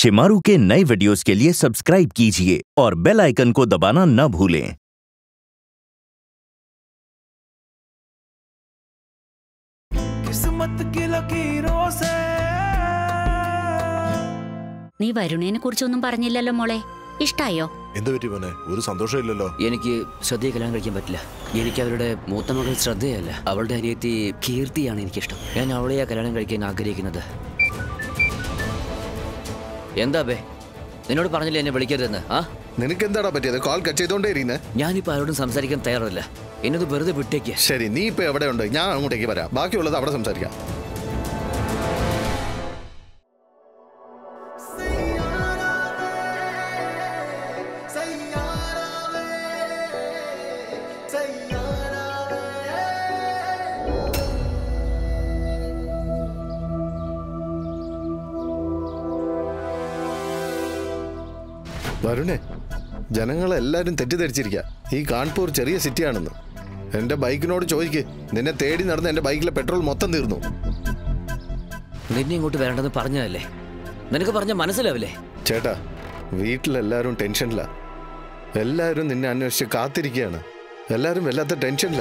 शिमारू के नए वीडियोस के लिए सब्सक्राइब कीजिए और बेल आइकन को दबाना न भूलें किस्मत की लकीरों से നീ വരുണേനെ കുറിച്ചൊന്നും പറഞ്ഞില്ലല്ലോ മോളെ ഇഷ്ടായോ എന്ത് പറ്റി മോനെ ഒരു സന്തോഷമില്ലല്ലോ എനിക്ക് ശ്രദ്ധയെ കല്യാണം കഴിക്കാൻ പറ്റില്ല എനിക്ക് അവരുടെ മൂത്ത മകൾ ശ്രദ്ധയല്ല അവളുടെ അനിയത്തി കീർത്തിയാണ് എനിക്കിഷ്ടം ഞാൻ അവളെയാ കല്യാണം കഴിക്കാൻ ആഗ്രഹിക്കുന്നത് എന്താ ബേ നിന്നോട് പറഞ്ഞില്ലേ എന്നെ വിളിക്കരുതെന്ന് ആ നിനക്ക് എന്താടാ പറ്റിയത് കോൾ കട്ട് ചെയ്തോണ്ടേ ഇരിക്കുന്നേ ഞാനിപ്പോ ആരോടും സംസാരിക്കാൻ തയ്യാറല്ല എന്നത് വെറുതെ വിട്ടേക്ക് ശരി നീ ഇപ്പൊ എവിടെയുണ്ട് ഞാൻ അങ്ങോട്ടേക്ക് വരാം ബാക്കിയുള്ളത് അവിടെ സംസാരിക്കാം വരുണേ ജനങ്ങളെല്ലാരും തെറ്റിദ്ധരിച്ചിരിക്കുക ഈ കാൺപൂർ ചെറിയ സിറ്റിയാണെന്ന് എന്റെ ബൈക്കിനോട് ചോദിക്ക് നിന്നെ തേടി നടന്ന് എന്റെ ബൈക്കിലെ പെട്രോൾ മൊത്തം തീർന്നു നിന്നെ ഇങ്ങോട്ട് വരണ്ടെന്ന് പറഞ്ഞതല്ലേ നിനക്ക് പറഞ്ഞ മനസ്സിലാവില്ലേ ചേട്ടാ വീട്ടിലെല്ലാരും ടെൻഷനില്ല എല്ലാവരും നിന്നെ അന്വേഷിച്ച് കാത്തിരിക്കുകയാണ് എല്ലാവരും വല്ലാത്ത ടെൻഷനില്ല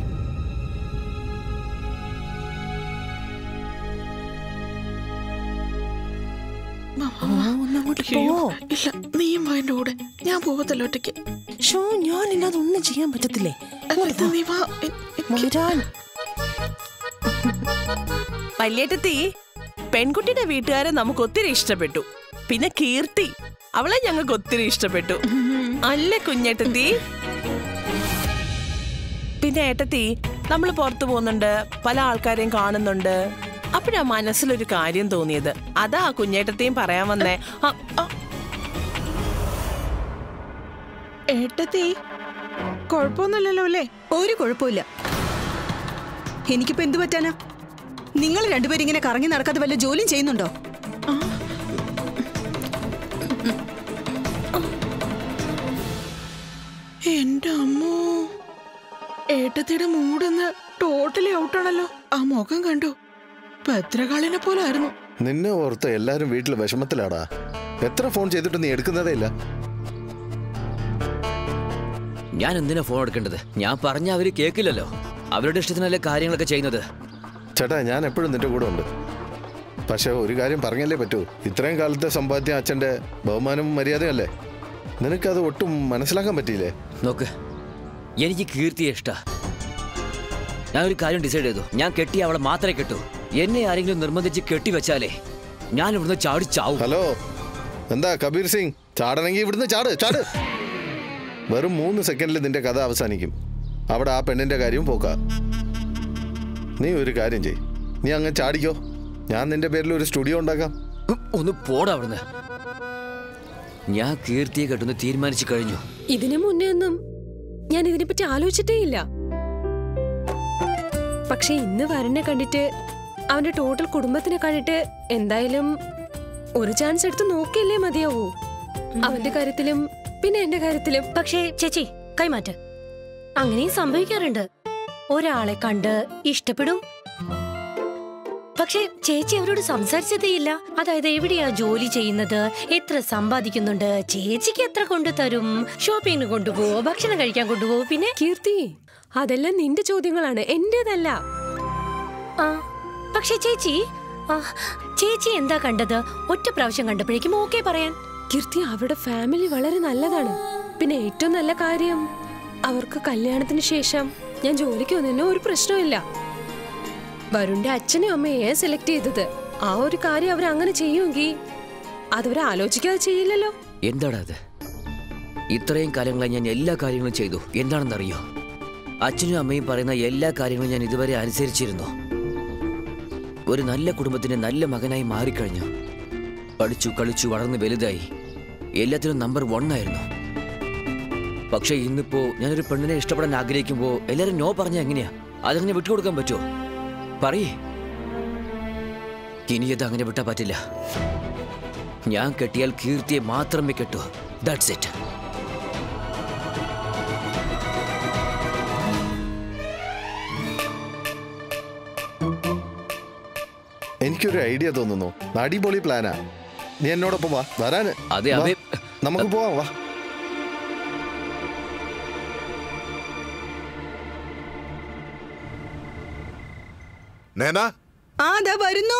ഒന്നങ്ങോട്ട് പോ ഇല്ല നീയും വാ എന്റെ കൂടെ ഞാൻ പോകത്തല്ല ഒറ്റയ്ക്ക് ഷോ ഞാൻ ഇല്ലാതെ ഒന്നും ചെയ്യാൻ പറ്റത്തില്ലേ അല്ല, നീ വാ എ- എനിക്ക് വരാൻ വല്യേട്ടത്തി പെൺകുട്ടിയുടെ വീട്ടുകാരെ നമുക്ക് ഒത്തിരി ഇഷ്ടപ്പെട്ടു പിന്നെ കീർത്തി അവളെ ഞങ്ങൾക്ക് ഒത്തിരി ഇഷ്ടപ്പെട്ടു അല്ല കുഞ്ഞേട്ടത്തി പിന്നെ ഏട്ടത്തി നമ്മൾ പുറത്തു പോകുന്നുണ്ട് പല ആൾക്കാരെയും കാണുന്നുണ്ട് അപ്പോഴാ മനസ്സിലൊരു കാര്യം തോന്നിയത് അതാ കുഞ്ഞേട്ടത്തെയും പറയാൻ വന്നേ ആ, ആ, ഏട്ടത്തി കുഴപ്പമൊന്നുമില്ലല്ലോ അല്ലേ ഒരു കുഴപ്പമില്ല എനിക്കിപ്പോ എന്തു പറ്റാനാ നിങ്ങൾ രണ്ടുപേരും ഇങ്ങനെ കറങ്ങി നടക്കാതെ വല്ല ജോലിയും ചെയ്യുന്നുണ്ടോ എന്റെ അമ്മോ ഏട്ടത്തിയുടെ മൂടെന്ന് ടോട്ടലി ഔട്ടാണല്ലോ ആ മുഖം കണ്ടു ഭദ്രകാളിനെ പോലെ ആയിരുന്നു നിന്നെ ഓർത്ത് എല്ലാരും വീട്ടിൽ വിഷമത്തിലാടാ എത്ര ഫോൺ ചെയ്തിട്ട് നീ എടുക്കുന്നതേ ഇല്ല ഞാൻ എന്തിനാ ഫോൺ എടുക്കേണ്ടത് ഞാൻ പറഞ്ഞ അവര് കേൾക്കില്ലല്ലോ അവരുടെ ഇഷ്ടത്തിനല്ലേ കാര്യങ്ങളൊക്കെ ചെയ്യുന്നത് ചേട്ടാ ഞാൻ എപ്പോഴും നിന്റെ കൂടെ ഉണ്ട് പക്ഷെ ഒരു കാര്യം പറഞ്ഞല്ലേ പറ്റൂ ഇത്രയും കാലത്തെ സമ്പാദ്യം അച്ഛന്റെ ബഹുമാനവും മര്യാദയല്ലേ നിനക്കത് ഒട്ടും മനസ്സിലാക്കാൻ പറ്റിയില്ലേ നോക്ക് എനിക്ക് കീർത്തിയെ ഇഷ്ട ഞാൻ ഒരു കാര്യം ഡിസൈഡ് ചെയ്തു ഞാൻ കെട്ടി അവളെ മാത്രമേ കെട്ടു എന്നെ ആരെങ്കിലും നിർബന്ധിച്ച് കെട്ടിവെച്ചാലേ ഞാൻ ഇവിടുന്ന് ചാടി ചാവും ഹലോ എന്താ കബീർ സിംഗ് ചാടണമെങ്കിൽ ഇവിടുന്ന് ചാട് ചാട് വെറും മൂന്ന് സെക്കൻഡിൽ നിന്റെ കഥ അവസാനിക്കും അവിടെ ആ പെണ്ണിന്റെ കാര്യവും പോക്ക നീ ഒരു കാര്യം ചെയ് നീ അങ്ങ് ചാടിക്കോ ഞാൻ നിന്റെ പേരിൽ ഒരു സ്റ്റുഡിയോ ഉണ്ടാക്കാം ഉം, ഒന്ന് പോടാ അവിടുന്ന് ഞാൻ കീർത്തിയെ കെട്ടുന്ന് തീരുമാനിച്ചു കഴിഞ്ഞു ഇതിനു മുന്നേ ഒന്നും ഞാൻ ഇതിനെപ്പറ്റി ആലോചിച്ചിട്ടേ ഇല്ല പക്ഷെ ഇന്ന് വരനെ കണ്ടിട്ട് അവന്റെ ടോട്ടൽ കുടുംബത്തിനെ കണ്ടിട്ട് എന്തായാലും ഒരു ചാൻസ് എടുത്ത് നോക്കിയല്ലേ മതിയാവൂ അവന്റെ കാര്യത്തിലും പിന്നെ എന്റെ കാര്യത്തിലും പക്ഷേ ചേച്ചി കൈമാറ്റ് അങ്ങനെയും സംഭവിക്കാറുണ്ട് ഒരാളെ കണ്ട് ഇഷ്ടപ്പെടും പക്ഷേ ചേച്ചി അവരോട് സംസാരിച്ചതേയില്ല അതായത് എവിടെയാ ജോലി ചെയ്യുന്നത് എത്ര സമ്പാദിക്കുന്നുണ്ട് ചേച്ചിക്ക് എത്ര കൊണ്ടു തരും ഷോപ്പിങ്ങിന് കൊണ്ടുപോവോ ഭക്ഷണം കഴിക്കാൻ കൊണ്ടുപോവോ പിന്നെ കീർത്തി അതെല്ലാം നിന്റെ ചോദ്യങ്ങളാണ് എന്റേതല്ല ആ പക്ഷേ ചേച്ചി ആ, ചേച്ചി എന്താ കണ്ടത് ഒറ്റ പ്രാവശ്യം കണ്ടപ്പോഴേക്കും ഓക്കെ പറയാൻ കീർത്തി അവരുടെ ഫാമിലി വളരെ നല്ലതാണ് പിന്നെ ഏറ്റവും നല്ല കാര്യം അവർക്ക് കല്യാണത്തിന് ശേഷം ഞാൻ ജോലിക്ക് വന്നതിന് ഒരു പ്രശ്നമില്ല വരുണിന്റെ അച്ഛനും അമ്മയെ സെലക്ട് ചെയ്തത് ആ ഒരു കാര്യം അവർ അങ്ങനെ ചെയ്യുമെങ്കിൽ അതവർ ആലോചിക്കാതെ ചെയ്യില്ലല്ലോ എന്താടാ അത് ഇത്രയും കാലങ്ങളായി ഞാൻ എല്ലാ കാര്യങ്ങളും ചെയ്തു എന്താണെന്നറിയോ അച്ഛനും അമ്മയും പറയുന്ന എല്ലാ കാര്യങ്ങളും ഞാൻ ഇതുവരെ അനുസരിച്ചിരുന്നു ഒരു നല്ല കുടുംബത്തിന്റെ നല്ല മകനായി മാറിക്കഴിഞ്ഞു പഠിച്ചു കളിച്ചു വളർന്ന് വലുതായി എല്ലാത്തിനും നമ്പർ വൺ ആയിരുന്നു പക്ഷെ ഇന്നിപ്പോ ഞാനൊരു പെണ്ണിനെ ഇഷ്ടപ്പെടാൻ ആഗ്രഹിക്കുമ്പോ എല്ലാരും നോ പറഞ്ഞ എങ്ങനെയാ അതങ്ങനെ വിട്ടുകൊടുക്കാൻ പറ്റുമോ പറയേ ഇനി ഇത് അങ്ങനെ വിട്ടാ പറ്റില്ല ഞാൻ കെട്ടിയാൽ കീർത്തിയെ മാത്രമേ കെട്ടൂ ദാറ്റ്സ് ഇറ്റ് എനിക്കൊരു ഐഡിയ തോന്നുന്നു അടിപൊളി പ്ലാനാ നീ എന്നോടൊപ്പം വാ വരാന് അതെ വാ. അബേ നമുക്ക് പോവാം വാ നേന ആ ദാ വരുന്നു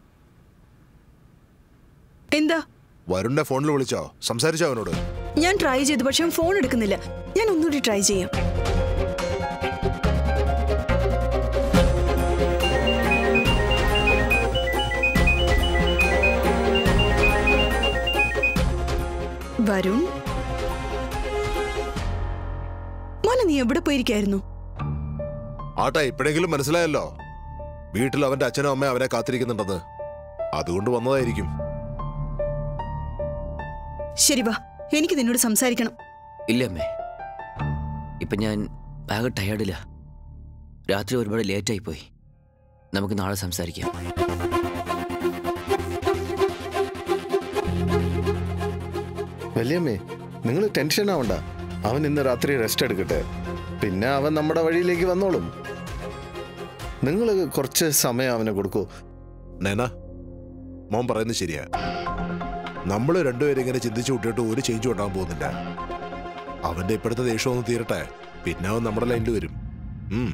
എന്താ വരുണിനെ ഫോണിൽ വിളിച്ചോ സംസാരിച്ചോ അവനോട് ഞാൻ ട്രൈ ചെയ്തു പക്ഷെ അവൻ ഫോൺ എടുക്കുന്നില്ല ഞാൻ ഒന്നുകൂടി ട്രൈ ചെയ്യാം വരുൺ മോനെ നീ എവിടെ പോയിരിക്കായിരുന്നു ആട്ടെ ഇപ്പോഴെങ്കിലും മനസ്സിലായല്ലോ വീട്ടിൽ അവന്റെ അച്ഛനും അമ്മയും അവനെ കാത്തിരിക്കുന്നുണ്ടെന്ന് അതുകൊണ്ട് വന്നതായിരിക്കും ശരി വാ എനിക്ക് നിന്നോട് സംസാരിക്കണം ഇല്ല അമ്മേ ഇപ്പൊ ഞാൻ ആകെ ടയേർഡില്ല രാത്രി ഒരുപാട് ലേറ്റായി പോയി നമുക്ക് നാളെ സംസാരിക്കാം വല്യമ്മേ നിങ്ങൾ ടെൻഷൻ ആവണ്ട അവൻ ഇന്ന് രാത്രി റെസ്റ്റ് എടുക്കട്ടെ പിന്നെ അവൻ നമ്മുടെ വഴിയിലേക്ക് വന്നോളും നിങ്ങൾ കുറച്ച് സമയം അവന് കൊടുക്കൂ നേന മോൻ പറയുന്നത് ശരിയാ നമ്മൾ രണ്ടുപേരും ഇങ്ങനെ ചിന്തിച്ചു വിട്ടിട്ട് ഒരു ചേഞ്ചും ഉണ്ടാകാൻ പോകുന്നില്ല അവന്റെ ഇപ്പോഴത്തെ ദേഷ്യം ഒന്ന് തീരട്ടെ പിന്നെ അവൻ നമ്മുടെ ലൈനിൽ വരും ഉം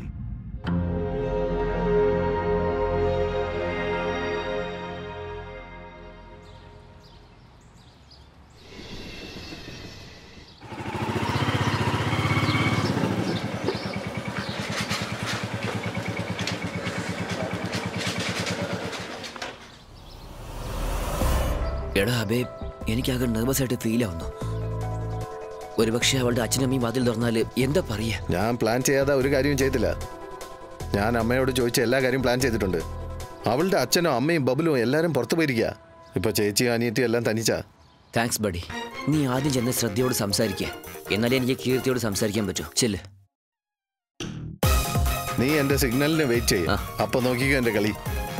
എടാ അബേ എനിക്കാകെ നെർവസ് ആയിട്ട് ഫീൽ ആവുന്നു ഒരുപക്ഷെ അവളുടെ അച്ഛനും അമ്മയും വാതിൽ തുറന്നാല് എന്താ പറയാ ഞാൻ പ്ലാൻ ചെയ്യാതെ ഒരു കാര്യവും ചെയ്തില്ല ഞാൻ അമ്മയോട് ചോദിച്ച എല്ലാ കാര്യവും പ്ലാൻ ചെയ്തിട്ടുണ്ട് അവളുടെ അച്ഛനും അമ്മയും ബബുലും എല്ലാവരും പുറത്തു പോയിരിക്കുക ഇപ്പൊ ചേച്ചിയും അനിയത്തിയും എല്ലാം തനിച്ചാ താങ്ക്സ് ബഡി നീ ആദ്യം ചെന്ന് ശ്രദ്ധയോട് സംസാരിക്കുക എന്നാലേ എനിക്ക് കീർത്തിയോട് സംസാരിക്കാൻ പറ്റൂ ചെല്ല് നീ എന്റെ സിഗ്നലിന് വെയിറ്റ് ചെയ്യ ആ. അപ്പൊ നോക്കിക്കോ എന്റെ കളി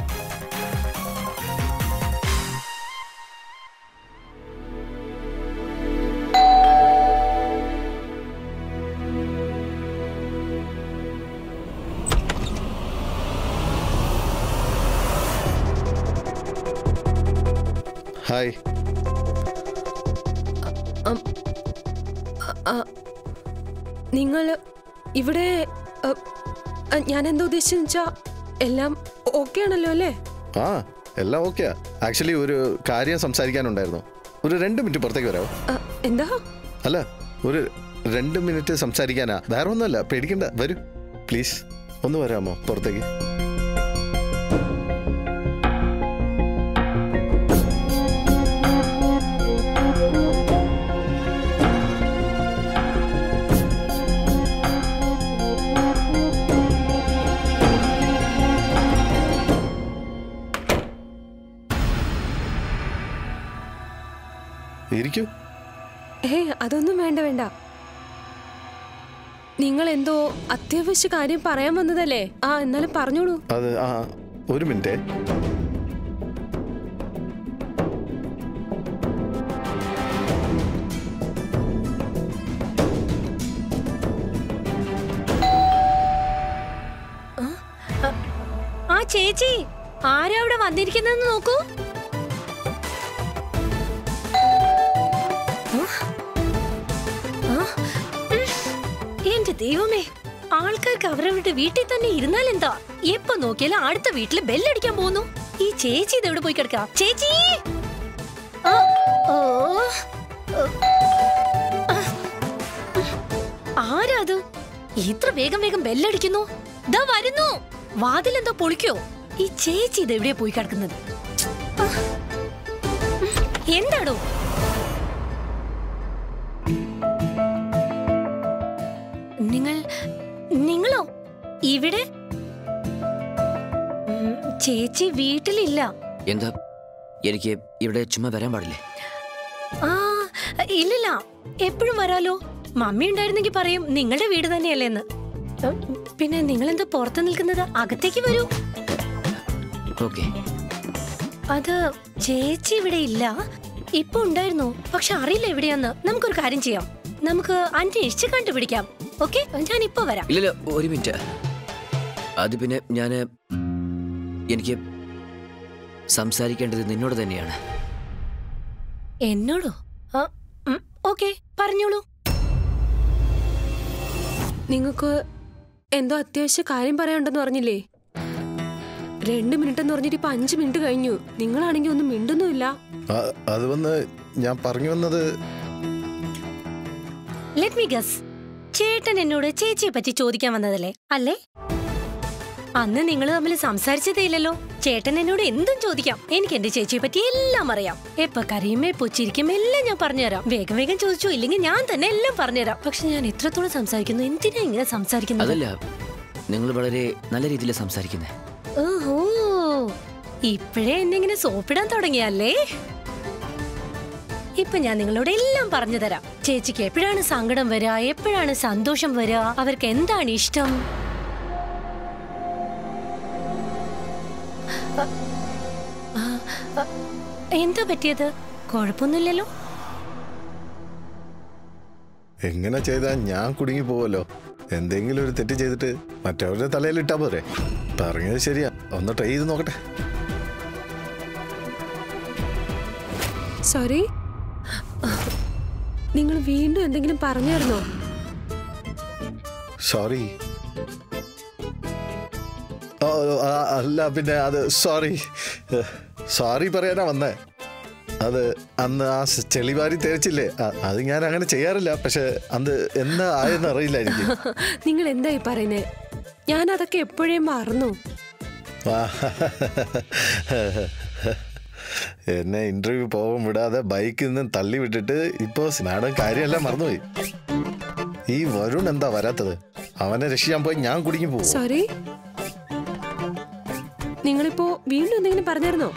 ഹായ് നിങ്ങൾ ഇവിടെ ഞാൻ എന്താ ഉദ്ദേശിച്ചെന്ന് വെച്ചാ എല്ലാം ഓക്കെ ആണല്ലോ അല്ലേ ആ എല്ലാം ഓക്കെയാ ആക്ച്വലി ഒരു കാര്യം സംസാരിക്കാനുണ്ടായിരുന്നു ഒരു രണ്ട് മിനിറ്റ് പുറത്തേക്ക് വരാമോ അ, എന്താ അല്ല ഒരു രണ്ട് മിനിറ്റ് സംസാരിക്കാനാ വേറെ ഒന്നുമല്ല പേടിക്കണ്ട വരൂ പ്ലീസ് ഒന്ന് വരാമോ പുറത്തേക്ക് ഇരിക്കൂ ഏ അതൊന്നും വേണ്ട വേണ്ട നിങ്ങൾ എന്തോ അത്യാവശ്യ കാര്യം പറയാൻ വന്നതല്ലേ ആ എന്നാലും പറഞ്ഞോളൂ അത് ആ ഒരു മിനിറ്റ് ആ ചേച്ചി ആരാ അവിടെ വന്നിരിക്കുന്നതെന്ന് നോക്കൂ ആ? ആ? ഉം. എന്റെ ദൈവമേ ആൾക്കാർക്ക് അവരവരുടെ വീട്ടിൽ തന്നെ ഇരുന്നാൽ എന്താ എപ്പോ നോക്കിയാലും അടുത്ത വീട്ടില് ബെല്ലടിക്കാൻ പോകുന്നു ഈ ചേച്ചി ഇതെവിടെ പോയി കിടക്ക ചേച്ചി ആ, ഓ. ആ. ആരാ അത് ഇത്ര വേഗം വേഗം ബെല്ലടിക്കുന്നു ദാ വരുന്നു വാതിലെന്തോ പൊളിക്കോ ഈ ചേച്ചി ഇത് എവിടെയാ പോയി കിടക്കുന്നത് ആ. എന്താടോ നിങ്ങൾ നിങ്ങളോ ഇവിടെ ഉം, ചേച്ചി വീട്ടിലില്ല എന്താ എനിക്ക് ഇവിടെ ചുമ്മാ വരാൻ പാടില്ലേ ആ ഇല്ലില്ല എപ്പോഴും വരാലോ മമ്മി ഉണ്ടായിരുന്നെങ്കിൽ പറയും നിങ്ങളുടെ വീട് തന്നെയല്ലേന്ന് ഉം, പിന്നെ നിങ്ങൾ എന്താ പുറത്ത് നിൽക്കുന്നത് അകത്തേക്ക് വരൂ ഓക്കെ അത് ചേച്ചി ഇവിടെ ഇല്ല ഇപ്പൊ ഉണ്ടായിരുന്നു പക്ഷെ അറിയില്ല എവിടെയാന്ന് നമുക്കൊരു കാര്യം ചെയ്യാം നമുക്ക് അന്വേഷിച്ച് കണ്ടുപിടിക്കാം ഓക്കെ ഞാൻ ഇപ്പൊ വരാം ഇല്ലല്ല ഒരു മിനിറ്റ് അത് പിന്നെ ഞാൻ എനിക്ക് സംസാരിക്കേണ്ടത് നിന്നോട് തന്നെയാണ് എന്നോടോ ഓക്കെ പറഞ്ഞോളൂ നിങ്ങൾക്ക് എന്തോ അത്യാവശ്യ കാര്യം പറയാനുണ്ടെന്ന് പറഞ്ഞില്ലേ രണ്ട് മിനിറ്റ് എന്ന് പറഞ്ഞിട്ട് ഇപ്പൊ അഞ്ച് മിനിറ്റ് കഴിഞ്ഞു നിങ്ങളാണെങ്കിൽ ഒന്നും മിണ്ടുന്നുമില്ല ആ- അത് വന്ന് ഞാൻ പറഞ്ഞു വന്നത് ലെറ്റ് മീ ഗസ് ചേട്ടൻ എന്നോട് ചേച്ചിയെ പറ്റി ചോദിക്കാൻ വന്നതല്ലേ അല്ലേ അന്ന് നിങ്ങൾ തമ്മിൽ സംസാരിച്ചതേ ഇല്ലല്ലോ ചേട്ടൻ എന്നോട് എന്തും ചോദിക്കാം എനിക്ക് എന്റെ ചേച്ചിയെ പറ്റി എല്ലാം അറിയാം എപ്പോ കരയും എപ്പോ ചിരിക്കും എല്ലാം ഞാൻ പറഞ്ഞുതരാം വേഗം വേഗം ചോദിച്ചു ഇല്ലെങ്കിൽ ഞാൻ തന്നെ എല്ലാം പറഞ്ഞുതരാം പക്ഷെ ഞാൻ എത്രത്തോളം സംസാരിക്കുന്നു എന്തിനാ ഇങ്ങനെ സംസാരിക്കുന്നത് അതല്ല നിങ്ങൾ വളരെ നല്ല രീതിയിൽ സംസാരിക്കുന്നത് ഓഹോ ഇപ്പോഴേ എന്നെ ഇങ്ങനെ സോപ്പിടാൻ തുടങ്ങിയല്ലേ ഇപ്പൊ ഞാൻ നിങ്ങളോട് എല്ലാം പറഞ്ഞു തരാം ചേച്ചിക്ക് എപ്പോഴാണ് സങ്കടം വരിക എപ്പോഴാണ് സന്തോഷം വരിക അവർക്ക് എന്താണ് ഇഷ്ടം അ, ആ, അ, എന്താ പറ്റിയത് കുഴപ്പമൊന്നുമില്ലല്ലോ എങ്ങനെ ചെയ്താൽ ഞാൻ കുടുങ്ങി പോവല്ലോ എന്തെങ്കിലും ഒരു തെറ്റ് ചെയ്തിട്ട് മറ്റവരുടെ തലയിൽ ഇട്ടാ പോരെ പറഞ്ഞത് ശരിയാ ഒന്ന് ട്രൈ ചെയ്ത് നോക്കട്ടെ സോറി നിങ്ങൾ വീണ്ടും എന്തെങ്കിലും പറഞ്ഞായിരുന്നോ സോറി ഓ ആ, അല്ല പിന്നെ അത് സോറി സോറി പറയാനാ വന്നേ അത് അന്ന് ആ സ് ചെളിവാരി തേച്ചില്ലേ ആ, അത് ഞാൻ അങ്ങനെ ചെയ്യാറില്ല പക്ഷെ അന്ന് എന്താ ആയെന്ന് അറിയില്ല എനിക്ക് നിങ്ങൾ എന്തായി പറയുന്നേ ഞാൻ അതൊക്കെ എപ്പോഴേ മറന്നു ആ, എന്നെ ഇന്റർവ്യൂ പോകാൻ വിടാതെ ബൈക്കിൽ നിന്ന് തള്ളി വിട്ടിട്ട് ഇപ്പോ മാഡം കാര്യമെല്ലാം മറന്നുപോയി ഈ വരുൺ എന്താ വരാത്തത് അവനെ രക്ഷിക്കാൻ പോയി ഞാൻ കുടുങ്ങി പോകും സോറി നിങ്ങളിപ്പോ വീണ്ടും എന്തെങ്കിലും പറഞ്ഞായിരുന്നോ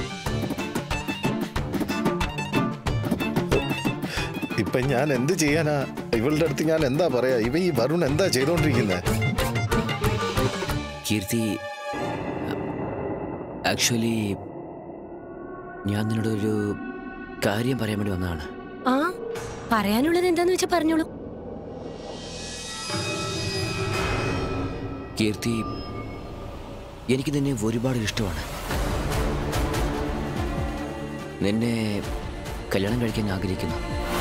ഇപ്പൊ ഞാൻ എന്ത് ചെയ്യാനാ ഇവളുടെ അടുത്ത് ഞാൻ എന്താ പറയാ ഇവ ഈ വരുൺ എന്താ ചെയ്തോണ്ടിരിക്കുന്നത് കീർത്തി ആക്ച്വലി ഞാൻ നിന്നോട് ഒരു കാര്യം പറയാൻ വേണ്ടി വന്നതാണ് ആ പറയാനുള്ളത് എന്താന്ന് വെച്ചാ പറഞ്ഞോളൂ കീർത്തി എനിക്ക് നിന്നെ ഒരുപാട് ഇഷ്ടമാണ് നിന്നെ കല്യാണം കഴിക്കാൻ ആഗ്രഹിക്കുന്നു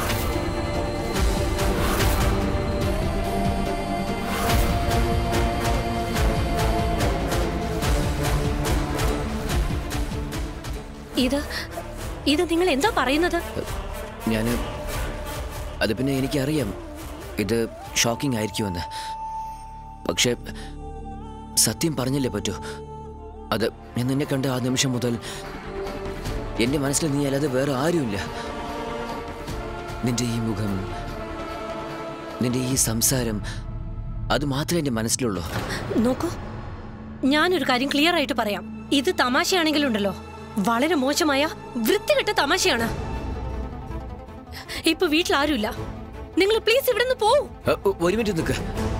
ഇത് ഇത് നിങ്ങൾ എന്താ പറയുന്നത് ഞാൻ അത് പിന്നെ എനിക്കറിയാം ഇത് ഷോക്കിംഗ് ആയിരിക്കുമെന്ന് പക്ഷേ സത്യം പറഞ്ഞല്ലേ പറ്റൂ അത് ഞാൻ നിന്നെ കണ്ട ആ നിമിഷം മുതൽ എൻ്റെ മനസ്സിൽ നീ അല്ലാതെ വേറെ ആരുമില്ല നിന്റെ ഈ മുഖം നിന്റെ ഈ സംസാരം അത് മാത്രമേ എൻ്റെ മനസ്സിലുള്ളൂ നോക്കൂ ഞാനൊരു കാര്യം ക്ലിയർ ആയിട്ട് പറയാം ഇത് തമാശയാണെങ്കിലുണ്ടല്ലോ വളരെ മോശമായ വൃത്തികെട്ട തമാശയാണ് ഇപ്പൊ വീട്ടിൽ ആരുമില്ല നിങ്ങൾ പ്ലീസ് ഇവിടെ നിന്ന് പോവും അ, ഒ- ഒരു മിനിറ്റ് നിൽക്ക്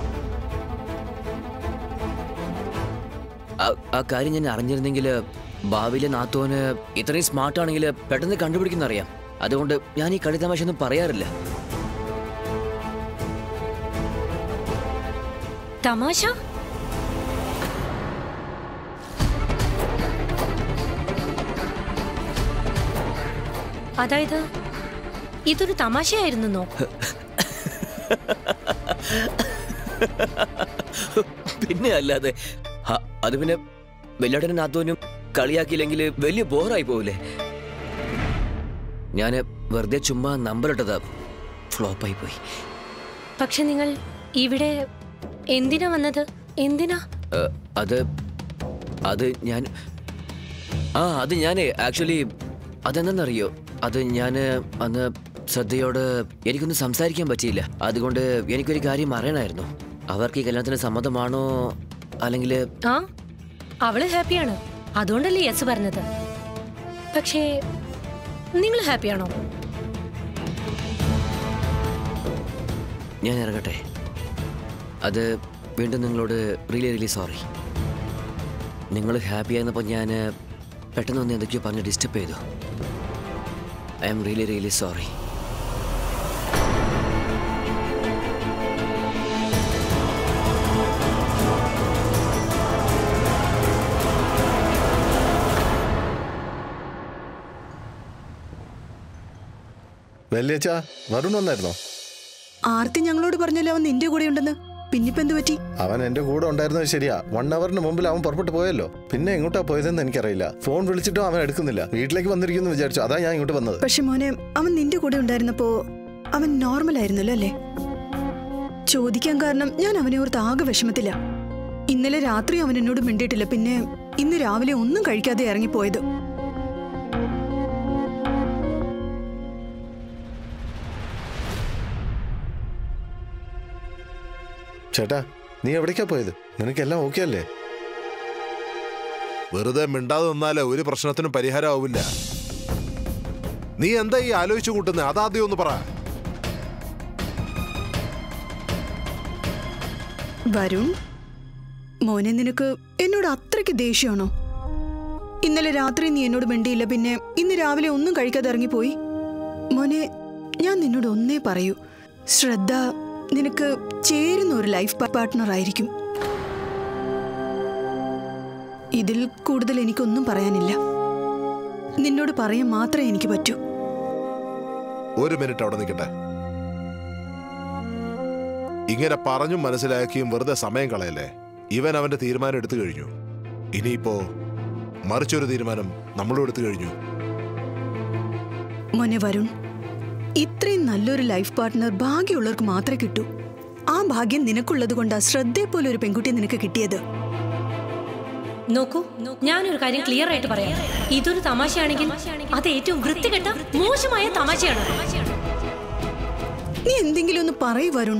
ആ- ആ കാര്യം ഞാൻ അറിഞ്ഞിരുന്നെങ്കിൽ ഭാവിയിലെ നാത്തോന് ഇത്രയും സ്മാർട്ട് ആണെങ്കിൽ പെട്ടെന്ന് കണ്ടുപിടിക്കുന്ന അറിയാം അതുകൊണ്ട് ഞാൻ ഈ കളി തമാശ ഒന്നും പറയാറില്ല തമാശ അതായത് ഇതൊരു തമാശയായിരുന്നോ പിന്നെ അല്ലാതെ ഹ, അത് പിന്നെ വെല്ലാട്ടനും നാത്തോനും കളിയാക്കിയില്ലെങ്കിൽ വലിയ ബോറായി പോവില്ലേ ഞാൻ വെറുതെ ചുമ്മാ നമ്പർ ഇട്ടതാ ഫ്ലോപ്പായി പോയി പക്ഷെ നിങ്ങൾ ഇവിടെ എന്തിനാ വന്നത് എന്തിനാ ഏ, അത് അത് ഞാൻ ആ അത് ഞാൻ ആക്ച്വലി അതെന്തെന്നറിയോ അത് ഞാൻ അന്ന് ശ്രദ്ധയോട് എനിക്കൊന്നും സംസാരിക്കാൻ പറ്റിയില്ല അതുകൊണ്ട് എനിക്കൊരു കാര്യം അറിയണമായിരുന്നു അവർക്ക് ഈ കല്യാണത്തിന് സമ്മതമാണോ അല്ലെങ്കിൽ ആ അവള് ഹാപ്പിയാണ് അതുകൊണ്ടല്ലേ യെസ് പറഞ്ഞത് പക്ഷേ നിങ്ങൾ ഹാപ്പിയാണോ ഞാൻ ഇറങ്ങട്ടെ അത് വീണ്ടും നിങ്ങളോട് റിയലി റിയലി സോറി നിങ്ങൾ ഹാപ്പി ആയിരുന്നപ്പോൾ ഞാൻ പെട്ടെന്ന് ഒന്ന് എന്തൊക്കെയോ പറഞ്ഞ് ഡിസ്റ്റർബ് ചെയ്തു I am really really sorry വലിയച്ഛ വരുൺ വന്നായിരുന്നോ ആർത്തി ഞങ്ങളോട് പറഞ്ഞല്ലോ അവൻ നിന്റെ കൂടെ ഉണ്ടെന്ന് പിന്നിപ്പോ എന്ത് പറ്റി അവൻ എന്റെ കൂടെ ഉണ്ടായിരുന്നത് ശരിയാ വൺ അവറിന് മുമ്പിൽ അവൻ പുറപ്പെട്ടു പോയല്ലോ പിന്നെ എങ്ങോട്ടാ പോയതെന്ന് എനിക്കറിയില്ല ഫോൺ വിളിച്ചിട്ടും അവൻ എടുക്കുന്നില്ല വീട്ടിലേക്ക് വന്നിരിക്കുന്നു വിചാരിച്ചു അതാ ഞാൻ ഇങ്ങോട്ട് വന്നത് പക്ഷെ മോനെ അവൻ നിന്റെ കൂടെ ഉണ്ടായിരുന്നപ്പോ അവൻ നോർമൽ ആയിരുന്നല്ലോ അല്ലേ ചോദിക്കാൻ കാരണം ഞാൻ അവനെ ഓർത്ത് ആകെ വിഷമത്തില്ല ഇന്നലെ രാത്രി അവൻ എന്നോട് മിണ്ടിയിട്ടില്ല പിന്നെ ഇന്ന് രാവിലെ ഒന്നും കഴിക്കാതെ ഇറങ്ങിപ്പോയത് ചേട്ടാ നീ എവിടേക്കാ പോയത് നിനക്കെല്ലാം ഓക്കെ അല്ലേ വെറുതെ മിണ്ടാതെ നിന്നാലേ ഒരു പ്രശ്നത്തിനും പരിഹാരമാവില്ല നീ എന്താ ഈ ആലോചിച്ചു കൂട്ടുന്നത് അതാദ്യം ഒന്ന് പറ വരുൺ മോനെ നിനക്ക് എന്നോട് അത്രയ്ക്ക് ദേഷ്യമാണോ ഇന്നലെ രാത്രി നീ എന്നോട് മിണ്ടിയില്ല പിന്നെ ഇന്ന് രാവിലെ ഒന്നും കഴിക്കാതെ ഇറങ്ങിപ്പോയി മോനെ ഞാൻ നിന്നോട് ഒന്നേ പറയൂ ശ്രദ്ധ നിനക്ക് ചേരുന്ന ഒരു ലൈഫ് പാർട്ട്ണർ ആയിരിക്കും ഇതിൽ കൂടുതൽ എനിക്കൊന്നും പറയാനില്ല നിന്നോട് പറയാൻ മാത്രമേ എനിക്ക് പറ്റൂ ഒരു മിനിറ്റ് അവിടെ നിൽക്കട്ടെ ഇങ്ങനെ പറഞ്ഞും മനസ്സിലാക്കിയും വെറുതെ സമയം കളയല്ലേ ഇവൻ അവന്റെ തീരുമാനം എടുത്തു കഴിഞ്ഞു ഇനിയിപ്പോ മറിച്ചൊരു തീരുമാനം നമ്മളും എടുത്തു കഴിഞ്ഞു മോനെ വരുൺ ഇത്രയും നല്ലൊരു ലൈഫ് പാർട്ട്ണർ ഭാഗ്യമുള്ളവർക്ക് മാത്രമേ കിട്ടൂ ആ ഭാഗ്യം നിനക്കുള്ളത് കൊണ്ടാ ശ്രദ്ധയെ പോലെ ഒരു പെൺകുട്ടിയെ നിനക്ക് കിട്ടിയത് നോക്കൂ ഞാനൊരു കാര്യം ക്ലിയർ ആയിട്ട് പറയാം ഇതൊരു തമാശയാണെങ്കിൽ അത് ഏറ്റവും വൃത്തികെട്ട മോശമായ തമാശയാണ് നീ എന്തെങ്കിലും ഒന്ന് പറയൂ വരുൺ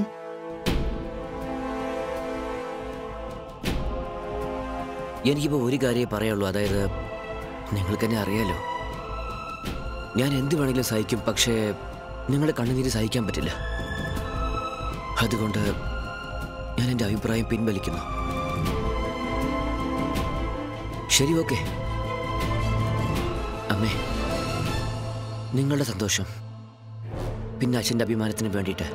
എനിക്കിപ്പോൾ ഒരു കാര്യമേ പറയുള്ളൂ അതായത് നിങ്ങൾക്ക് എന്നെ അറിയാലോ ഞാൻ എന്ത് വേണമെങ്കിലും സഹിക്കും പക്ഷേ നിങ്ങളുടെ കണ്ണുനീര് സഹിക്കാൻ പറ്റില്ല അതുകൊണ്ട് ഞാൻ എൻ്റെ അഭിപ്രായം പിൻവലിക്കുന്നു ശരി ഓക്കെ അമ്മേ നിങ്ങളുടെ സന്തോഷം പിന്നെ അച്ഛൻ്റെ അഭിമാനത്തിന് വേണ്ടിയിട്ട്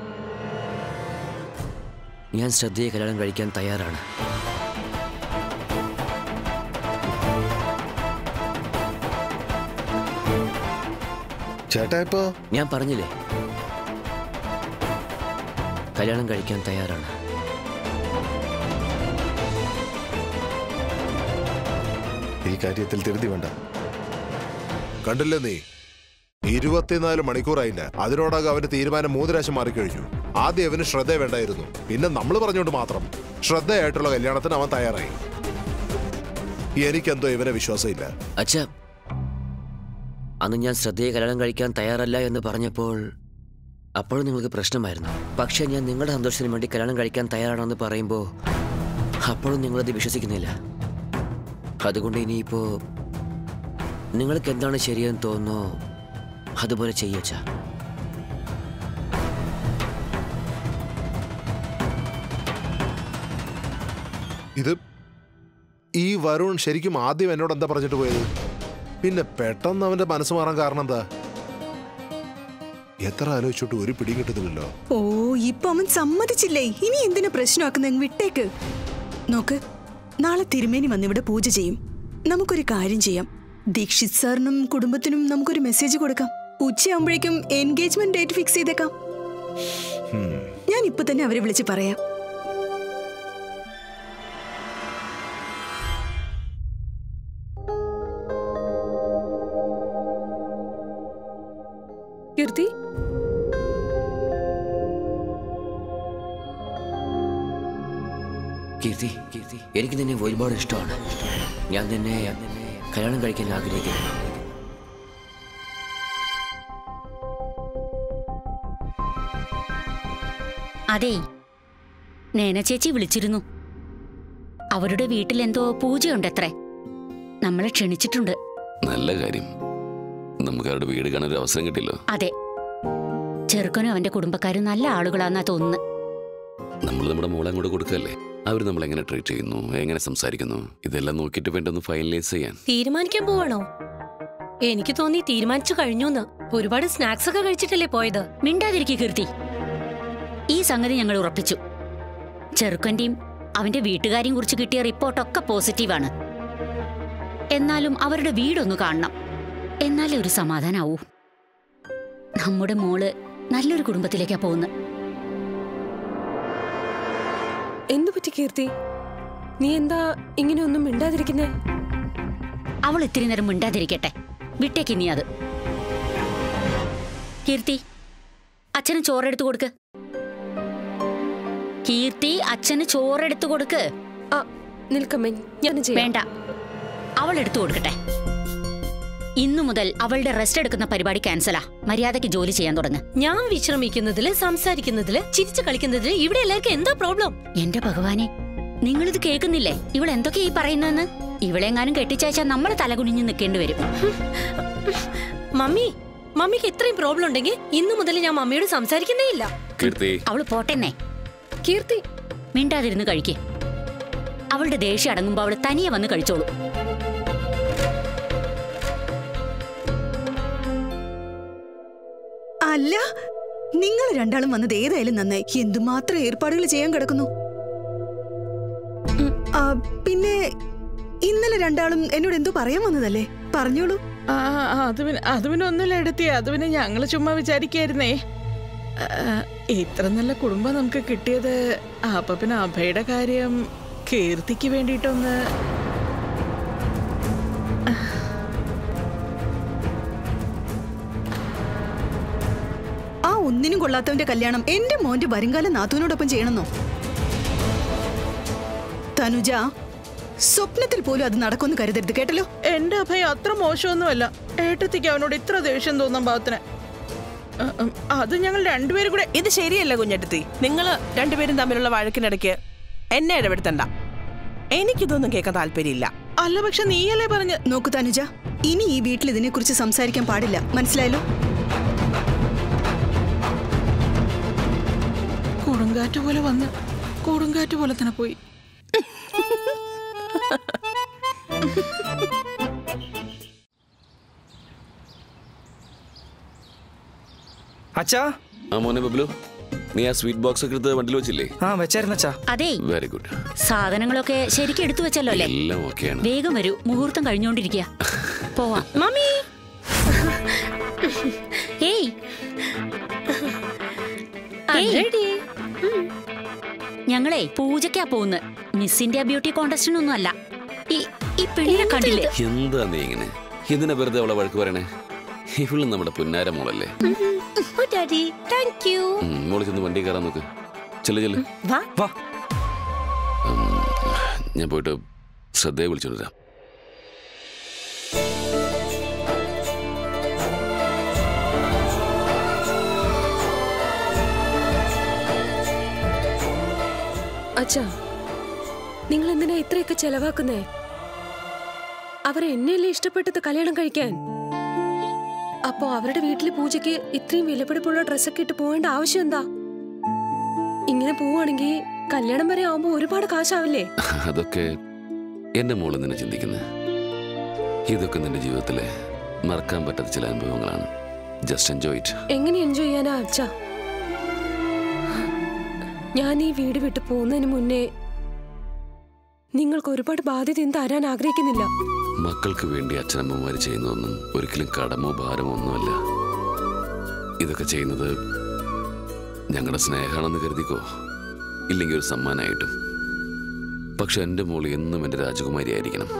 ഞാൻ ശ്രദ്ധയെ കല്യാണം കഴിക്കാൻ തയ്യാറാണ് ചേട്ടാ ഇപ്പോ ഞാൻ പറഞ്ഞില്ലേ കല്യാണം കഴിക്കാൻ തയ്യാറാണ് ഈ കാര്യത്തിൽ ധൃതി വേണ്ട കണ്ടില്ലേ നീ ഇരുപത്തിനാല് മണിക്കൂറായില്ല അതിനോടകം അവന്റെ തീരുമാനം മൂന്ന് പ്രാവശ്യം മാറിക്കഴിഞ്ഞു ആദ്യം അവന് ശ്രദ്ധ വേണ്ടായിരുന്നു പിന്നെ നമ്മൾ പറഞ്ഞുകൊണ്ട് മാത്രം ശ്രദ്ധയായിട്ടുള്ള കല്യാണത്തിന് അവൻ തയ്യാറായി എനിക്കെന്തോ ഇവനെ വിശ്വാസമില്ല അച്ഛ അന്ന് ഞാൻ ശ്രദ്ധയെ കല്യാണം കഴിക്കാൻ തയ്യാറല്ല എന്ന് പറഞ്ഞപ്പോൾ അപ്പോഴും നിങ്ങൾക്ക് പ്രശ്നമായിരുന്നു പക്ഷേ ഞാൻ നിങ്ങളുടെ സന്തോഷത്തിന് വേണ്ടി കല്യാണം കഴിക്കാൻ തയ്യാറാണെന്ന് പറയുമ്പോൾ അപ്പോഴും നിങ്ങളത് വിശ്വസിക്കുന്നില്ല അതുകൊണ്ട് ഇനിയിപ്പോൾ നിങ്ങൾക്ക് എന്താണ് ശരിയെന്ന് തോന്നുന്നോ അതുപോലെ ചെയ്യച്ച ഇത് ഈ വരുൺ ശരിക്കും ആദ്യം എന്നോട് എന്താ പറഞ്ഞിട്ട് പോയത് പിന്നെ പെട്ടെന്ന് അവന്റെ മനസ്സ് മാറാൻ കാരണം എന്താ എത്ര ആലോചിച്ചിട്ട് ഒരു പിടിയും കിട്ടുന്നില്ലല്ലോ ഓ ഇപ്പൊ അവൻ സമ്മതിച്ചില്ലേ ഇനി എന്തിനാ പ്രശ്നമാക്കുന്ന വിട്ടേക്ക് നോക്ക് നാളെ തിരുമേനി വന്ന് ഇവിടെ പൂജ ചെയ്യും നമുക്കൊരു കാര്യം ചെയ്യാം ദീക്ഷിത് സാറിനും കുടുംബത്തിനും നമുക്കൊരു മെസ്സേജ് കൊടുക്കാം ഉച്ചയാകുമ്പോഴേക്കും എൻഗേജ്മെന്റ് ഡേറ്റ് ഫിക്സ് ചെയ്തേക്കാം ഞാൻ ഇപ്പൊ തന്നെ അവരെ വിളിച്ച് പറയാം കീർത്തി കീർത്തി കീർത്തി എനിക്ക് നിന്നെ ഒരുപാട് ഇഷ്ടമാണ് ഞാൻ നിന്നെ കല്യാണം കഴിക്കാൻ ആഗ്രഹിക്കുന്നു അതേ നേന ചേച്ചി വിളിച്ചിരുന്നു അവരുടെ വീട്ടിൽ എന്തോ പൂജയുണ്ടത്രേ നമ്മളെ ക്ഷണിച്ചിട്ടുണ്ട് നല്ല കാര്യം നമുക്ക് അവരുടെ വീട് കാണാൻ ഒരു അവസരം കിട്ടിയല്ലോ അതെ ചെറുക്കനും അവന്റെ കുടുംബക്കാരും നല്ല ആളുകളാന്നാ തോന്നുന്നത് നമ്മൾ നമ്മുടെ മോളെ അങ്ങോട്ട് കൊടുക്കല്ലേ അവർ നമ്മൾ എങ്ങനെ ട്രീറ്റ് ചെയ്യുന്നു എങ്ങനെ സംസാരിക്കുന്നു ഇതെല്ലാം നോക്കിയിട്ട് വേണ്ടൊന്ന് ഫൈനലൈസ് ചെയ്യാൻ തീരുമാനിക്കാൻ പോവാണോ എനിക്ക് തോന്നി തീരുമാനിച്ചു കഴിഞ്ഞൂന്ന് ഒരുപാട് സ്നാക്സ് ഒക്കെ കഴിച്ചിട്ടല്ലേ പോയത് മിണ്ടാതിരിക്കുക കീർത്തി ഈ സംഗതി ഞങ്ങൾ ഉറപ്പിച്ചു ചെറുക്കന്റെയും അവന്റെ വീട്ടുകാരെയും കുറിച്ച് കിട്ടിയ റിപ്പോർട്ടൊക്കെ പോസിറ്റീവാണ് എന്നാലും അവരുടെ വീടൊന്ന് കാണണം എന്നാലേ ഒരു സമാധാനാവൂ നമ്മുടെ മോള് നല്ലൊരു കുടുംബത്തിലേക്കാ പോകുന്നത് എന്തു പറ്റി കീർത്തി നീ എന്താ ഇങ്ങനെ ഒന്നും മിണ്ടാതിരിക്കുന്നേ അവൾ ഇത്തിരി നേരം മിണ്ടാതിരിക്കട്ടെ വിട്ടേക്ക് ഇനി അത് കീർത്തി അച്ഛന് ചോറെടുത്ത് കൊടുക്ക് കീർത്തി അച്ഛന് ചോറെടുത്ത് കൊടുക്ക് ആ നിൽക്കമ്മേ ഞാൻ ചെയ്യാം വേണ്ട അവൾ എടുത്തു കൊടുക്കട്ടെ ഇന്നു മുതൽ അവളുടെ റെസ്റ്റ് എടുക്കുന്ന പരിപാടി ക്യാൻസലാ മര്യാദയ്ക്ക് ജോലി ചെയ്യാൻ തുടങ്ങ് ഞാൻ വിശ്രമിക്കുന്നതില് സംസാരിക്കുന്നതില് ചിരിച്ചു കളിക്കുന്നതില് ഇവിടെ എല്ലാവർക്കും എന്താ പ്രോബ്ലം എന്റെ ഭഗവാനെ നിങ്ങളിത് കേൾക്കുന്നില്ലേ ഇവൾ എന്തൊക്കെയാ ഈ പറയുന്നതെന്ന് ഇവളെങ്ങാനും കെട്ടിച്ചയച്ചാൽ നമ്മൾ തലകുനിഞ്ഞ് നിൽക്കേണ്ടി വരും മമ്മി മമ്മിക്ക് ഇത്രയും പ്രോബ്ലം ഉണ്ടെങ്കിൽ ഇന്നു മുതൽ ഞാൻ മമ്മിയോട് സംസാരിക്കുന്നേ ഇല്ല കീർത്തി അവള് പോട്ടെന്നെ കീർത്തി മിണ്ടാതിരുന്ന് കഴിക്കേ അവളുടെ ദേഷ്യം അടങ്ങുമ്പോ അവള് തനിയെ വന്ന് കഴിച്ചോളൂ അല്ല നിങ്ങൾ രണ്ടാളും വന്നത് ഏതായാലും നന്നായി എന്തുമാത്രം ഏർപ്പാടുകൾ ചെയ്യാൻ കിടക്കുന്നു ഉം, ആ, പിന്നെ ഇന്നലെ രണ്ടാളും എന്നോട് എന്തോ പറയാൻ വന്നതല്ലേ പറഞ്ഞോളൂ ആ ആ, അത് പിന്നെ അത് പിന്നെ ഒന്നുമില്ല എടുത്തി അത് പിന്നെ ഞങ്ങള് ചുമ്മാ വിചാരിക്കായിരുന്നേ ആ, ഇത്ര നല്ല കുടുംബം നമുക്ക് കിട്ടിയത് അപ്പൊ പിന്നെ അഭയുടെ കാര്യം കീർത്തിക്ക് വേണ്ടിയിട്ടൊന്ന് ആ ഒന്നിനും കൊള്ളാത്തവന്റെ കല്യാണം എന്റെ മോന്റെ വരുംകാല നാത്തൂനോടൊപ്പം ചെയ്യണമെന്നോ തനുജ സ്വപ്നത്തിൽ പോലും അത് നടക്കുമെന്ന് കരുതരുത് കേട്ടല്ലോ എന്റെ അഭയം അത്ര മോശമൊന്നുമല്ല ഏട്ടത്തിക്ക് അവനോട് ഇത്ര ദേഷ്യം തോന്നാൻ പാകത്തിന് ആ, ഉം, അത് ഞങ്ങൾ രണ്ടുപേരും കൂടെ ഇത് ശരിയല്ല കുഞ്ഞെടുത്തി നിങ്ങൾ രണ്ടുപേരും തമ്മിലുള്ള വഴക്കിനിടയ്ക്ക് എന്നെ ഇടപെടുത്തണ്ട എനിക്കിതൊന്നും കേൾക്കാൻ താല്പര്യമില്ല അല്ല പക്ഷെ നീയല്ലേ പറഞ്ഞ് നോക്കു തനുജ ഇനി ഈ വീട്ടിൽ ഇതിനെക്കുറിച്ച് സംസാരിക്കാൻ പാടില്ല മനസ്സിലായല്ലോ കൊടുങ്കാറ്റ് പോലെ വന്ന് കൊടുങ്കാറ്റ് പോലെ തന്നെ പോയി അച്ഛാ ആ മോനെ ബബ്ലു നീ ആ സ്വീറ്റ് ബോക്സ് ഒക്കെ എടുത്ത് വണ്ടിയിൽ വെച്ചില്ലേ ആ വെച്ചായിരുന്നച്ചാ അതെ വെരി ഗുഡ് സാധനങ്ങളൊക്കെ ശരിക്കും എടുത്തു വെച്ചല്ലോ അല്ലേ എല്ലാം ഓക്കെയാണ് വേഗം വരൂ മുഹൂർത്തം കഴിഞ്ഞോണ്ടിരിക്കുക പോവാം മമ്മി ഏയ് ഏയ്. റെഡി ഞങ്ങളെ പൂജയ്ക്കാ പോകുന്നത് മിസ് ഇന്ത്യ ബ്യൂട്ടി കോntestനൊന്നും അല്ല ഈ ഈ പെണ്ണിനെ കണ്ടില്ലേ എന്താ നീ ഇങ്ങനെ ഇതിനെ വെറുതെ അവളെ വഴക്ക് പറയണേ ഇവള് നമ്മുടെ പുന്നാര മോളല്ലേ ഓ ഡാഡി താങ്ക് യു ഉം, മോള് ചെന്ന് വണ്ടി കയറാൻ നോക്ക് ചെല്ലു ചെല്ലു വാ വാ ഞാൻ പോയിട്ട് ശ്രദ്ധയെ വിളിച്ചോണ്ടിരാം അച്ഛാ നിങ്ങൾ എന്തിനാ ഇത്രയൊക്കെ ചെലവാക്കുന്നേ അവർ എന്നെയല്ലേ ഇഷ്ടപ്പെട്ടത് കല്യാണം കഴിക്കാൻ അപ്പോ അവരുടെ വീട്ടിലെ പൂജയ്ക്ക് ഇത്രയും വിലപിടിപ്പുള്ള ഡ്രസ്സൊക്കെ ഇട്ട് പോകേണ്ട ആവശ്യം എന്താ ഇങ്ങനെ പോവാണെങ്കിൽ കല്യാണം വരെ ആവുമ്പോ ഒരുപാട് കാശാവില്ലേ അതൊക്കെ എന്റെ മോള് നിന്നെ ചിന്തിക്കുന്നത് ഇതൊക്കെ നിന്റെ ജീവിതത്തിലെ മറക്കാൻ പറ്റാത്ത ചില അനുഭവങ്ങളാണ് ജസ്റ്റ് എൻജോയ് ഇറ്റ് എങ്ങനെ എൻജോയ് ചെയ്യാനാ അച്ഛാ ഞാൻ ഈ വീട് വിട്ട് പോകുന്നതിന് മുന്നേ നിങ്ങൾക്ക് ഒരുപാട് ബാധ്യതയും തരാൻ ആഗ്രഹിക്കുന്നില്ല മക്കൾക്ക് വേണ്ടി അച്ഛനമ്മമാർ ചെയ്യുന്നതൊന്നും ഒരിക്കലും കടമോ ഭാരമോ ഒന്നുമല്ല ഇതൊക്കെ ചെയ്യുന്നത് ഞങ്ങളുടെ സ്നേഹമാണെന്ന് കരുതിക്കോ ഇല്ലെങ്കിൽ ഒരു സമ്മാനമായിട്ടും പക്ഷെ എൻ്റെ മോൾ എന്നും എൻ്റെ രാജകുമാരി ആയിരിക്കണം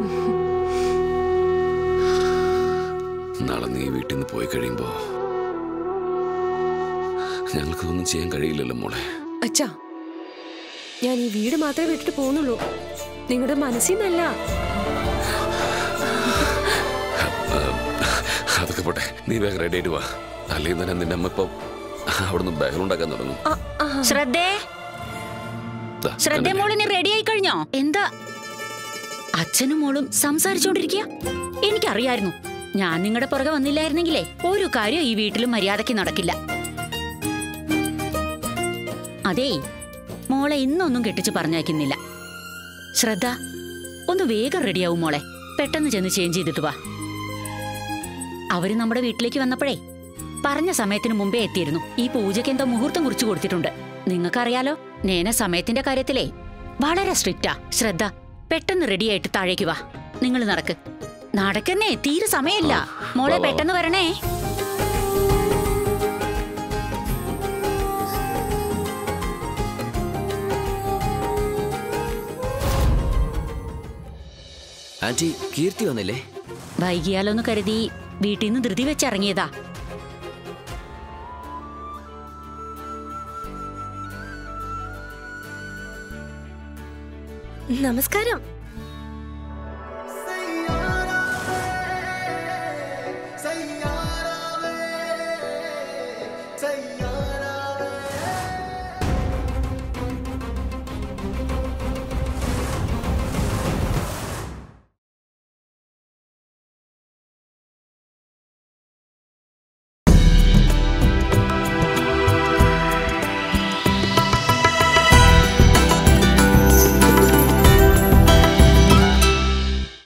നാളെ നീ വീട്ടിൽ നിന്ന് പോയി കഴിയുമ്പോൾ ഞങ്ങൾക്കൊന്നും ചെയ്യാൻ കഴിയില്ലല്ലോ മോളെ അച്ഛാ ഞാൻ ഈ വീട് മാത്രമേ വിട്ടിട്ട് പോകുന്നുള്ളൂ നിങ്ങളുടെ മനസ്സിൽ നിന്നല്ല അതൊക്കെ പോട്ടെ നീ വേഗം റെഡി ആയിട്ട് വാ അല്ലെങ്കിൽ തന്നെ നിന്റെ അമ്മ ഇപ്പൊ അവിടുന്ന് ബഹളം ഉണ്ടാക്കാൻ തുടങ്ങും ശ്രദ്ധേ ദാ, ശ്രദ്ധ കണ്ടില്ലേ? മോളിന് റെഡി ആയി കഴിഞ്ഞോ എന്താ അച്ഛനും മോളും സംസാരിച്ചോണ്ടിരിക്കുക എനിക്കറിയായിരുന്നു ഞാൻ നിങ്ങളുടെ പുറകെ വന്നില്ലായിരുന്നെങ്കിലേ ഒരു കാര്യം ഈ വീട്ടിൽ മര്യാദയ്ക്ക് നടക്കില്ല അതേ മോളെ ഇന്നൊന്നും കെട്ടിച്ച് പറഞ്ഞയക്കുന്നില്ല ശ്രദ്ധ ഒന്ന് വേഗം റെഡിയാവും മോളെ പെട്ടെന്ന് ചെന്ന് ചേഞ്ച് ചെയ്തിട്ട് വാ അവര് നമ്മുടെ വീട്ടിലേക്ക് വന്നപ്പോഴേ പറഞ്ഞ സമയത്തിന് മുമ്പേ എത്തിയിരുന്നു ഈ പൂജയ്ക്ക് എന്തോ മുഹൂർത്തം കുറിച്ചു കൊടുത്തിട്ടുണ്ട് നിങ്ങൾക്കറിയാലോ നേന സമയത്തിന്റെ കാര്യത്തിലേ വളരെ സ്ട്രിക്റ്റാ ശ്രദ്ധ പെട്ടെന്ന് റെഡിയായിട്ട് താഴേക്ക് വാ നിങ്ങൾ നടക്ക് നടക്കുന്നേ തീരെ സമയമില്ല മോളെ വാ, വാ, വാ. പെട്ടെന്ന് വരണേ ആന്റി കീർത്തി വന്നില്ലേ വൈകിയാലോന്ന് കരുതി വീട്ടിൽ നിന്ന് ധൃതി വെച്ചിറങ്ങിയതാ നമസ്കാരം